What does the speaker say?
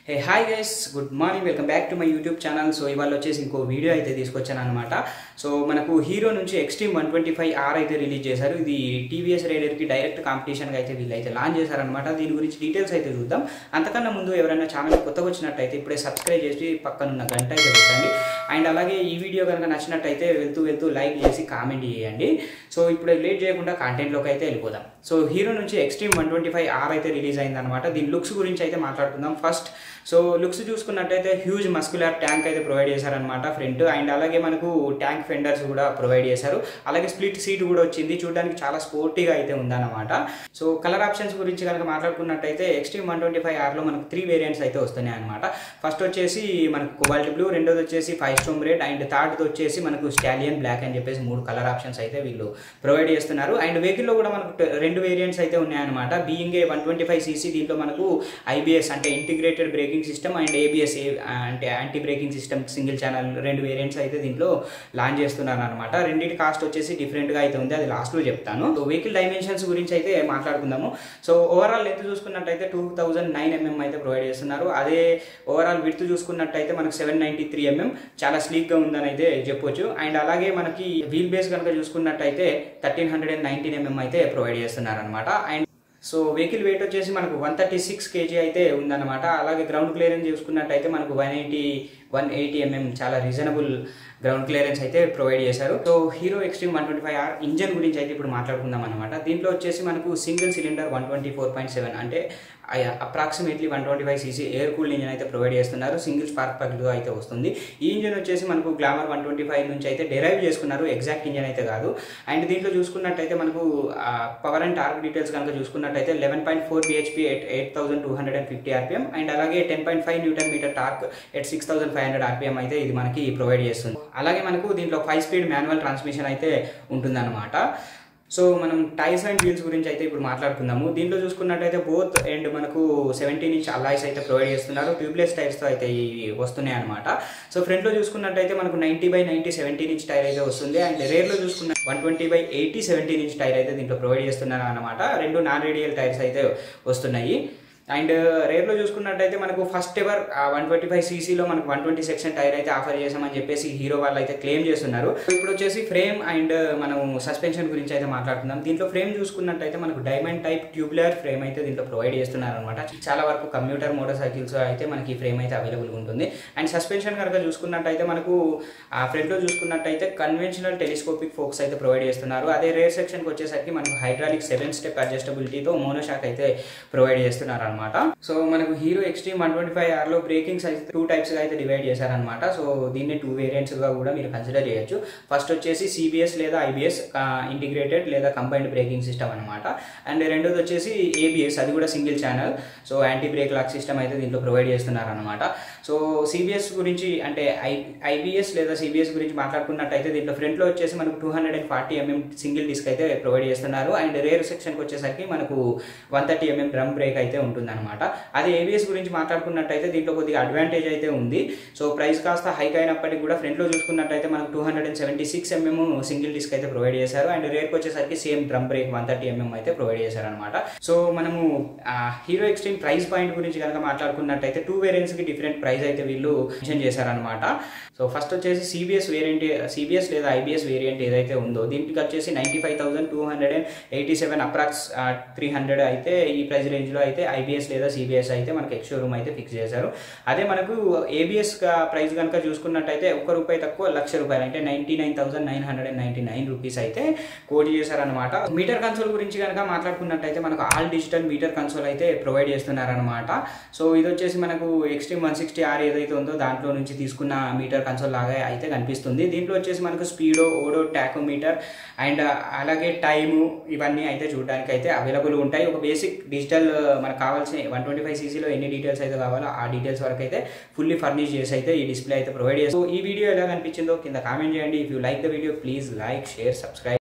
hey hi guys good morning welcome back to my YouTube channel so ఇవాళ వచ్చేసి ఇంకో video అయితే తీసుకొచ్చాను అనమాట సో మనకు హీరో నుంచి Xtreme one twenty five R అయితే రిలీజ్ చేశారు ఇది టీవీఎస్ రైడర్కి డైరెక్ట్ కాంపిటీషన్గా అయితే వీళ్ళు అయితే లాంచ్ చేశారనమాట దీని గురించి డీటెయిల్స్ అయితే చూద్దాం అంతకన్నా ముందు ఎవరైనా ఛానల్ కొత్తగా వచ్చినట్టయితే ఇప్పుడే సబ్స్క్రైబ్ చేసి పక్కనున్న గంట అయితే కొట్టండి అండ్ అలాగే ఈ వీడియో కనుక నచ్చినట్టయితే వెళ్తూ వెళ్తూ లైక్ చేసి కామెంట్ చేయండి సో ఇప్పుడు లేట్ చేయకుండా కంటెంట్లోకి అయితే వెళ్ళిపోదాం సో హీరో నుంచి Xtreme one twenty five R అయితే రిలీజ్ అయిందనమాట దీని లుక్స్ గురించి అయితే మాట్లాడుకుందాం ఫస్ట్ సో లుక్స్ చూసుకున్నట్టయితే హ్యూజ్ మస్కులర్ ట్యాంక్ అయితే ప్రొవైడ్ చేశారనమాట ఫ్రంట్ అండ్ అలాగే మనకు ట్యాంక్ ఫెండర్స్ కూడా ప్రొవైడ్ చేశారు అలాగే స్ప్లిట్ సీట్ కూడా వచ్చింది చూడడానికి చాలా స్పోర్టీగా అయితే ఉందన్నమాట సో కలర్ ఆప్షన్స్ గురించి కనుక మాట్లాడుకున్నట్టయితే ఎక్స్ట్రీమ్ వన్ ట్వంటీ ఫైవ్ ఆర్లో మనకు త్రీ వేరియంట్స్ అయితే వస్తున్నాయి అనమాట ఫస్ట్ వచ్చేసి మనకు కోబాల్ట్ బ్లూ రెండోది వచ్చేసి firestorm red and third వచ్చేసి మనకు స్టాలియన్ బ్లాక్ అని చెప్పేసి మూడు కలర్ ఆప్షన్స్ అయితే వీళ్ళు ప్రొవైడ్ చేస్తున్నారు అండ్ వెహికల్లో కూడా మనకు ట- రెండు వేరియంట్స్ అయితే ఉన్నాయన్నమాట being a one twenty five CC దీంట్లో మనకు ఐబిఎస్ అంటే integrated braking system and ABS అంటే anti braking system single channel రెండు వేరియంట్స్ అయితే దీంట్లో లాంచ్ చేస్తున్నారు అనమాట రెండింటి కాస్ట్ వచ్చేసి డిఫరెంట్గా అయితే ఉంది అది లాస్ట్లో చెప్తాను సో వెహికల్ డైమెన్షన్స్ గురించి అయితే మాట్లాడుకుందాము సో ఓవరాల్ లెంత్ చూసుకున్నట్టయితే టూ థౌజండ్ నైన్ ఎంఎం అయితే ప్రొవైడ్ చేస్తున్నారు అదే ఓవరాల్ విడ్త్ చూసుకున్నట్టయితే మనకు సెవెన్ నైంటీ త్రీ ఎంఎం చాలా స్లీక్గా ఉందని అయితే చెప్పొచ్చు అండ్ అలాగే మనకి వీల్ బేస్ కనుక చూసుకున్నట్టయితే thirteen hundred and nineteen MM అయితే ప్రొవైడ్ చేస్తున్నారు అనమాట అండ్ సో వెహికల్ వెయిట్ వచ్చేసి మనకు వన్ థర్టీ సిక్స్ కేజీ అయితే ఉందన్నమాట అలాగే గ్రౌండ్ క్లియరెన్స్ చూసుకున్నట్టయితే మనకు one eighty one eighty MM చాలా రీజనబుల్ గ్రౌండ్ క్లియరెన్స్ అయితే ప్రొవైడ్ చేశారు so Hero Xtreme one twenty five R engine గురించి అయితే ఇప్పుడు మాట్లాడుకుందాం అనమాట దీంట్లో వచ్చేసి మనకు single cylinder one twenty four point seven అంటే approximately one twenty five CC air cooled engine అయితే ప్రొవైడ్ చేస్తున్నారు సింగిల్ స్పార్క్ ప్లగ్గా అయితే వస్తుంది ఈ ఇంజన్ వచ్చేసి మనకు గ్లామర్ వన్ ట్వంటీ ఫైవ్ నుంచి అయితే డెరైవ్ చేసుకున్నారు ఎగ్జాక్ట్ ఇంజన్ అయితే కాదు అండ్ దీంట్లో చూసుకున్నట్టయితే మనకు పవర్ అండ్ టార్క్ డీటెయిల్స్ కనుక చూసుకున్నట్టయితే eleven point four BHP at eight thousand two hundred and fifty RPM and అలాగే ten point five newton metre torque at six thousand five hundred RPM అయితే ఇది మనకి ప్రొవైడ్ చేస్తుంది అలాగే మనకు దీంట్లో ఫైవ్ స్పీడ్ మాన్యువల్ ట్రాన్స్మిషన్ అయితే ఉంటుందన్నమాట సో మనం టైర్స్ అండ్ వీల్స్ గురించి అయితే ఇప్పుడు మాట్లాడుకుందాము దీంట్లో చూసుకున్నట్టయితే బోత్ అండ్ మనకు సెవెంటీన్ ఇంచ్ అల్లాయిస్ అయితే ప్రొవైడ్ చేస్తున్నారు ట్యూబ్లెస్ టైర్స్తో అయితే ఇవి వస్తున్నాయి అనమాట సో ఫ్రంట్లో చూసుకున్నట్టయితే మనకు ninety by ninety seventeen inch tyre అయితే వస్తుంది అండ్ రేర్లో చూసుకున్న one twenty by eighty seventeen inch tyre అయితే దీంట్లో ప్రొవైడ్ చేస్తున్నారు అనమాట రెండు నాన్ రేడియల్ టైర్స్ అయితే వస్తున్నాయి అండ్ రేర్లో చూసుకున్నట్టయితే మనకు first ever one twenty five సీసీలో మనకు వన్ ట్వంటీ సెక్షన్ టైర్ అయితే ఆఫర్ చేసామని చెప్పేసి హీరో వాళ్ళు అయితే క్లెయిమ్ చేస్తున్నారు ఇప్పుడు వచ్చేసి ఫ్రేమ్ అండ్ మనం సస్పెన్షన్ గురించి అయితే మాట్లాడుతున్నాం దీంట్లో ఫ్రేమ్ చూసుకున్నట్టయితే మనకు డైమండ్ టైప్ ట్యూబ్లర్ ఫ్రేమ్ అయితే దీంట్లో ప్రొవైడ్ చేస్తున్నారు అనమాట చాలా వరకు కంప్యూటర్ మోటార్ సైకిల్స్ అయితే మనకి ఈ ఫ్రేమ్ అయితే అవైలబుల్ ఉంటుంది అండ్ సస్పెన్షన్ కనుక చూసుకున్నట్టయితే మనకు ఆ ఫ్రంట్లో చూసుకున్నట్టయితే కన్వెన్షనల్ టెలిస్కోపిక్ ఫోక్స్ అయితే ప్రొవైడ్ చేస్తున్నారు అదే రేర్ సెక్షన్కి వచ్చేసరికి మనకు హైడ్రాలిక్ సెవెన్ స్టెప్ అడ్జస్టబిలిటీతో మోనోషాక్ అయితే ప్రొవైడ్ చేస్తున్నారు అనమాట సో మనకు Hero Xtreme one twenty five ఆర్లో బ్రేకింగ్స్ అయితే టూ టైప్స్గా అయితే డివైడ్ చేశారనమాట సో దీన్ని టూ వేరియంట్స్గా కూడా మీరు కన్సిడర్ చేయొచ్చు ఫస్ట్ వచ్చేసి సిబిఎస్ లేదా ఐబిఎస్ ఇంటిగ్రేటెడ్ లేదా కంబైన్డ్ బ్రేకింగ్ సిస్టమ్ అనమాట అండ్ రెండోది వచ్చేసి ఏబిఎస్ అది కూడా single channel so anti brake lock system అయితే దీంట్లో ప్రొవైడ్ చేస్తున్నారు అనమాట సో సిబిఎస్ గురించి అంటే ఐ ఐబిఎస్ లేదా సిబిఎస్ గురించి మాట్లాడుకున్నట్టయితే దీంట్లో ఫ్రంట్లో వచ్చేసి మనకు two hundred and forty MM single disc అయితే ప్రొవైడ్ చేస్తున్నారు అండ్ రేర్ సెక్షన్కి వచ్చేసరికి మనకు one thirty MM drum brake అయితే ఉంటుందన్నమాట అదే ఏబిఎస్ గురించి మాట్లాడుకున్నట్టయితే దీంట్లో కొద్దిగా అడ్వాంటేజ్ అయితే ఉంది సో ప్రైస్ కాస్త హైక్ అయినప్పటికీ కూడా ఫ్రంట్లో చూసుకున్నట్టయితే మనకు two hundred and seventy six MM single disc అయితే ప్రొవైడ్ చేశారు అండ్ రేర్కి వచ్చేసరికి same drum brake one thirty MM అయితే ప్రొవైడ్ చేశారనమాట సో మనము హీరో ఎక్స్ట్రీమ్ ప్రైస్ పాయింట్ గురించి కనుక మాట్లాడుకున్నట్టయితే టూ వేరియంట్స్కి డిఫరెంట్ ప్రైస్ అయితే వీళ్ళు మెన్షన్ చేశారనమాట సో ఫస్ట్ వచ్చేసి సిబిఎస్ వేరియంట్ సిబిఎస్ లేదా ఐబిఎస్ వేరియంట్ ఏదైతే ఉందో దీనికి వచ్చేసి ninety five thousand two hundred and eighty seven approx three hundred అయితే ఈ ప్రైస్ రేంజ్లో అయితే ఐబిఎస్ లేదా సిబిఎస్ అయితే మనకి ఎక్స్ షోరూమ్ అయితే ఫిక్స్ చేశారు అదే మనకు ఏబిఎస్ ప్రైస్ కనుక చూసుకున్నట్టయితే ఒక్క రూపాయి తక్కువ లక్ష రూపాయలు అంటే ninety nine thousand nine hundred and ninety nine rupees అయితే కోడ్ చేశారనమాట మీటర్ కన్సోల్ గురించి కనుక మాట్లాడుకున్నట్టయితే మనకు ఆల్ డిజిటల్ మీటర్ కన్సోల్ అయితే ప్రొవైడ్ చేస్తున్నారనమాట సో ఇది వచ్చేసి మనకు ఎక్స్ట్రీమ్ వన్ సిక్స్టీ ఆర్ ఏదైతే ఉందో దాంట్లో నుంచి తీసుకున్న మీటర్ కన్సోల్ లాగా అయితే కనిపిస్తుంది దీంట్లో వచ్చేసి మనకు స్పీడో ఓడో టాకోమీటర్ అండ్ అలాగే టైము ఇవన్నీ అయితే చూడడానికి అయితే అవైలబుల్ ఉంటాయి ఒక బేసిక్ డిజిటల్ మనకు కావాల్సిన వన్ ట్వంటీ ఫైవ్ సీసీలో ఎన్ని డీటెయిల్స్ అయితే కావాలో ఆ డీటెయిల్స్ వరకు అయితే ఫుల్లీ ఫర్నిష్ చేసి అయితే ఈ డిస్ప్లే అయితే ప్రొవైడ్ చేస్తాం సో ఈ వీడియో ఎలా కనిపించిందో కింద కామెంట్ చేయండి if you like the video please like share subscribe